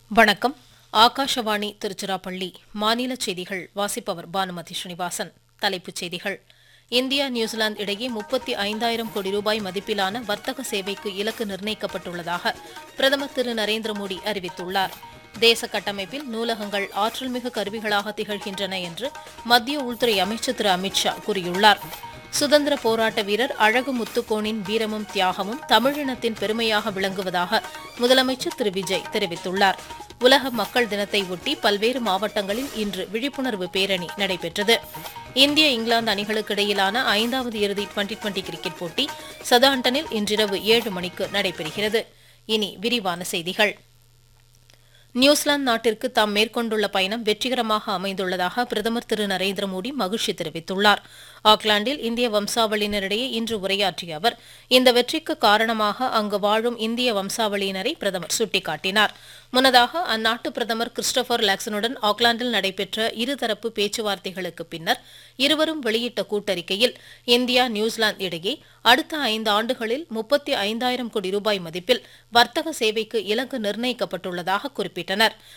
வணக்கம் ஆகாஷவாணி திருச்சிராப்பள்ளி மாநில செய்திகள் வாசிப்பவர் பானுமதி ஸ்ரீனிவாசன் தலைப்புச் செய்திகள் இந்தியா நியூசிலாந்து இடையே முப்பத்தி ஐந்தாயிரம் கோடி ரூபாய் மதிப்பிலான வர்த்தக சேவைக்கு இலக்கு நிர்ணயிக்கப்பட்டுள்ளதாக பிரதமர் திரு நரேந்திர மோடி அறிவித்துள்ளார் தேச கட்டமைப்பில் நூலகங்கள் ஆற்றல்மிகு கருவிகளாக திகழ்கின்றன என்று மத்திய உள்துறை அமைச்சர் திரு அமித் ஷா கூறியுள்ளார் சுதந்திர போராட்ட வீரர் அழகு முத்துக்கோனின் வீரமும் தியாகமும் தமிழினத்தின் பெருமையாக விளங்குவதாக முதலமைச்சர் திரு விஜய் தெரிவித்துள்ளார் உலக மக்கள் தினத்தை ஒட்டி பல்வேறு மாவட்டங்களில் இன்று விழிப்புணர்வு பேரணி நடைபெற்றது இந்திய இங்கிலாந்து அணிகளுக்கு இடையிலான ஐந்தாவது இறுதி டுவெண்டி டுவெண்டி கிரிக்கெட் போட்டி சதாண்டனில் இன்றிரவு ஏழு மணிக்கு நடைபெறுகிறது இனி விரிவான செய்திகள் நியூசிலாந்து நாட்டிற்கு தாம் மேற்கொண்டுள்ள பயணம் வெற்றிகரமாக அமைந்துள்ளதாக பிரதமர் திரு நரேந்திர மோடி மகிழ்ச்சி தெரிவித்துள்ளார் ஆக்லாந்தில் இந்திய வம்சாவளியினரிடையே இன்று உரையாற்றிய அவர் இந்த வெற்றிக்கு காரணமாக அங்கு வாழும் இந்திய வம்சாவளியினரை பிரதமர் சுட்டிக்காட்டினார் முன்னதாக அந்நாட்டு பிரதமர் கிறிஸ்டோபர் லாக்சனுடன் ஆக்லாந்தில் நடைபெற்ற இருதரப்பு பேச்சுவார்த்தைகளுக்கு பின்னர் இருவரும் வெளியிட்ட கூட்டறிக்கையில் இந்தியா நியூசிலாந்து இடையே அடுத்த ஐந்து ஆண்டுகளில் முப்பத்தி ஐந்தாயிரம் கோடி ரூபாய் மதிப்பில் வர்த்தக சேவைக்கு இலக்கு நிர்ணயிக்கப்பட்டுள்ளதாக குறிப்பிட்டனர்